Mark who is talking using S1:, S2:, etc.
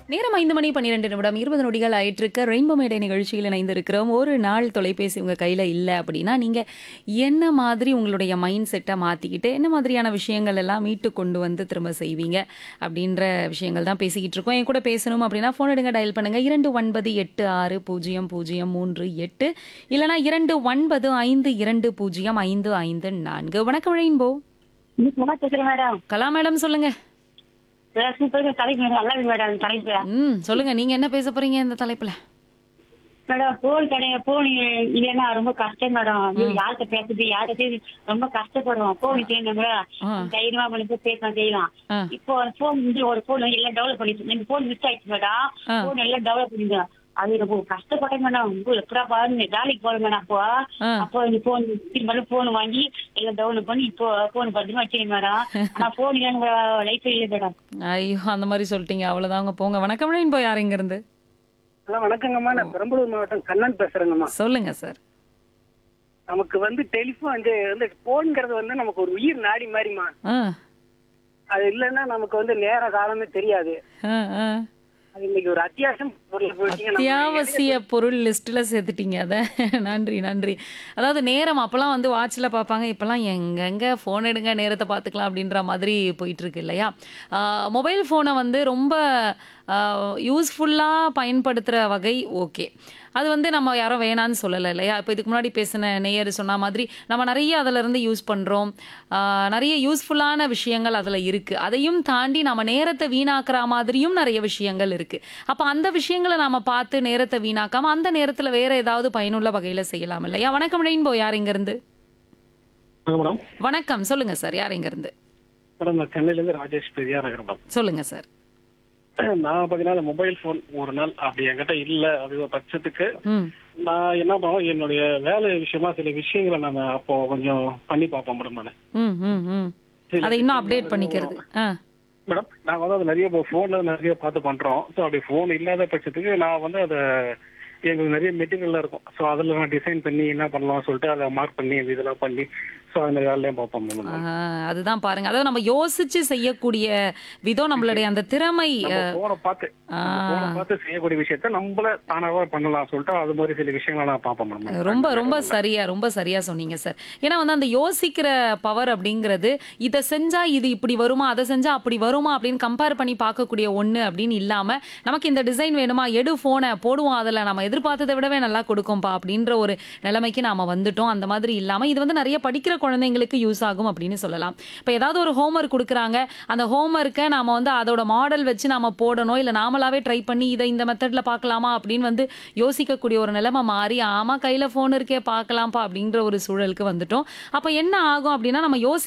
S1: நேரம் ஐந்து மணி பன்னிரெண்டு நிமிடம் இருபது நொடிகள் ஆயிட்டிருக்க ரெயின்போ மேடை நிகழ்ச்சியில் இணைந்திருக்கிறோம் ஒரு நாள் தொலைபேசி உங்கள் கையில் இல்லை அப்படின்னா நீங்கள் என்ன மாதிரி உங்களுடைய மைண்ட் செட்டை மாற்றிக்கிட்டு என்ன மாதிரியான விஷயங்கள் எல்லாம் மீட்டு கொண்டு வந்து திரும்ப செய்வீங்க அப்படின்ற விஷயங்கள் தான் பேசிக்கிட்டு இருக்கோம் என் கூட பேசணும் அப்படின்னா ஃபோன் எடுங்க டயல் பண்ணுங்க இரண்டு ஒன்பது எட்டு ஆறு பூஜ்ஜியம் பூஜ்ஜியம் மூன்று எட்டு இல்லைனா இரண்டு ஒன்பது ஐந்து இரண்டு பூஜ்ஜியம் ஐந்து ஐந்து நான்கு வணக்கம் ரெயின்போ
S2: இன்னைக்கு நல்லா பேசுறேன் மேடம்
S1: கலா மேடம் சொல்லுங்க
S2: சூப்பர் தலைப்பு மேடம் நல்லா இருக்கு மேடம் தலைப்பு
S1: ம் சொல்லுங்க நீங்க என்ன பேச போறீங்க இந்த தலைப்புல
S2: மேடம் போன் கிடையாது போன் இல்லைன்னா ரொம்ப கஷ்டம் மேடம் ஐயோ, யார்கிட்ட பேசுறது யார்கிட்ட பேசி ரொம்ப கஷ்டப்படுவோம் போன் செய்யணும்
S1: ஆ.
S2: தைரியமா பண்ணி பேசலாம் செய்யலாம்
S1: ஆ.
S2: இப்போ போன் வந்து ஒரு போன் எல்லாம் டெவலப் பண்ணிட்டு இந்த போன் மிஸ் ஆயிடுச்சு மேடம்
S1: ஆ.
S2: போன் எல்லாம் டெவலப் பண்ணிங்க அது ரொம்ப கஷ்டப்பட்டேன் மேடம் உங்களுக்கு எப்படா பாருங்க வேலைக்கு போறேன் மேடம் அப்போ
S1: ஆ.
S2: அப்போ இந்த போன் திரும்ப போன் வாங்கி எல்லாம் டெவலப் பண்ணி இப்போ போன் பத்திரமா வச்சிருக்கேன் மேடம் ஆனா போன் இல்லைன்னு லைஃப் இல்லை மேடம்
S1: ஐயோ அந்த மாதிரி சொல்லிட்டீங்க அவ்வளவுதாங்க போங்க வணக்கம் ரெயின்போ யார் இங்க இருந்து
S3: ஹலோ வணக்கங்கம்மா நான் பெரம்பலூர் மாவட்டம் கண்ணன் பேசுறேங்கம்மா
S1: சொல்லுங்க சார்
S3: நமக்கு வந்து டெலிஃபோன் வந்து வந்து போன்ங்கிறது வந்து நமக்கு ஒரு உயிர் நாடி மாதிரிமா
S1: ஆ
S3: அது இல்லைன்னா நமக்கு வந்து நேர காலமே தெரியாது
S1: ஆ, ஆ.
S3: அது இன்னைக்கு ஒரு அத்தியாவசியம் பொருள் போயிட்டீங்க நம்ம
S1: அத்தியாவசிய பொருள் லிஸ்ட்ல சேர்த்துட்டீங்க அத நன்றி நன்றி அதாவது நேரம் அப்பெல்லாம் வந்து வாட்ச்ல பார்ப்பாங்க இப்பெல்லாம் எங்கெங்க ஃபோன் எடுங்க நேரத்தை பார்த்துக்கலாம் அப்படின்ற மாதிரி போயிட்டு இருக்கு இல்லையா மொபைல் ஃபோனை வந்து ரொம்ப யூஸ்ஃபுல்லாக பயன்படுத்துகிற வகை ஓகே அது வந்து நம்ம யாரும் வேணான்னு சொல்லலை இல்லையா இப்போ இதுக்கு முன்னாடி பேசின நேயர் சொன்ன மாதிரி நம்ம நிறைய அதில் இருந்து யூஸ் பண்ணுறோம் நிறைய யூஸ்ஃபுல்லான விஷயங்கள் அதில் இருக்குது அதையும் தாண்டி நம்ம நேரத்தை வீணாக்குற மாதிரியும் நிறைய விஷயங்கள் இருக்குது அப்போ அந்த விஷயங்களை நாம பார்த்து நேரத்தை வீணாக்காம அந்த நேரத்தில் வேற ஏதாவது பயனுள்ள வகையில் செய்யலாம் இல்லையா வணக்கம் ரெயின்போ யார் இங்கேருந்து
S3: மேடம்
S1: வணக்கம் சொல்லுங்க சார் யார் இங்கேருந்து
S3: மேடம் நான் சென்னையில இருந்து ராஜேஷ் பெரியா நகர் மேடம்
S1: சொல்லுங்க சார்
S3: நான் பாத்தீங்கன்னா மொபைல் போன் ஒரு நாள் அப்படி என்கிட்ட இல்ல அப்படி பட்சத்துக்கு
S1: ம்
S3: நான் என்ன பண்ணுவோம் என்னுடைய வேலை விஷயமா சில விஷயங்களை நான் அப்போ கொஞ்சம் பண்ணி பார்ப்போம் மேடம் நான்
S1: ம் ம் ம் அதை இன்னும் அப்டேட் பண்ணிக்கிறது ஆ
S3: மேடம் நாங்க வந்து அது நிறைய போன்ல நிறைய பார்த்து பண்றோம் ஸோ அப்படி போன் இல்லாத பட்சத்துக்கு நான் வந்து அதை எங்களுக்கு நிறைய மெட்டீரியல் இருக்கும் ஸோ அதில் நான் டிசைன் பண்ணி என்ன பண்ணலாம் சொல்லிட்டு அதை மார்க் பண்ணி இந்த இதெல்லாம் பண்ணி ஸோ அந்த வேலையும் பார்ப்போம் மேடம்
S1: ஆ, அதுதான் பாருங்க அதாவது நம்ம யோசிச்சு செய்யக்கூடிய விதம் நம்மளுடைய அந்த திறமை
S3: போனை பார்த்து போனை பார்த்து செய்யக்கூடிய விஷயத்த நம்மள தானாவா பண்ணலாம் சொல்லிட்டு அது மாதிரி சில விஷயங்களை நான் பார்ப்பேன் மேடம்
S1: ரொம்ப ரொம்ப சரியா ரொம்ப சரியா சொன்னீங்க சார் ஏன்னா வந்து அந்த யோசிக்கிற பவர் அப்படிங்கிறது இதை செஞ்சா இது இப்படி வருமா அதை செஞ்சா அப்படி வருமா அப்படின்னு கம்பேர் பண்ணி பார்க்கக்கூடிய ஒண்ணு அப்படின்னு இல்லாம நமக்கு இந்த டிசைன் வேணுமா எடு போனை போடுவோம் அதுல நம்ம எதிர்பார்த்ததை விடவே நல்லா கொடுக்கும்பா அப்படின்ற ஒரு நிலைமைக்கு நாம வந்துட்டோம் அந்த மாதிரி இல்லாம இது வந்து நிறைய படிக்கிற குழந்தைங்களுக்கு யூஸ் ஆகும் அப்படின்னு சொல்லலாம் இப்போ ஏதாவது ஒரு ஹோம்ஒர்க் கொடுக்குறாங்க அந்த ஹோம்ஒர்க்கை நாம வந்து அதோட மாடல் வச்சு நாம போடணும் இல்ல நாமளாவே ட்ரை பண்ணி இதை இந்த மெத்தட்ல பார்க்கலாமா அப்படின்னு வந்து யோசிக்கக்கூடிய ஒரு நிலைமை மாறி ஆமா கையில போன் இருக்கே பார்க்கலாம்ப்பா அப்படின்ற ஒரு சூழலுக்கு வந்துட்டோம் அப்ப என்ன ஆகும் அப்படின்னா நம்ம யோசி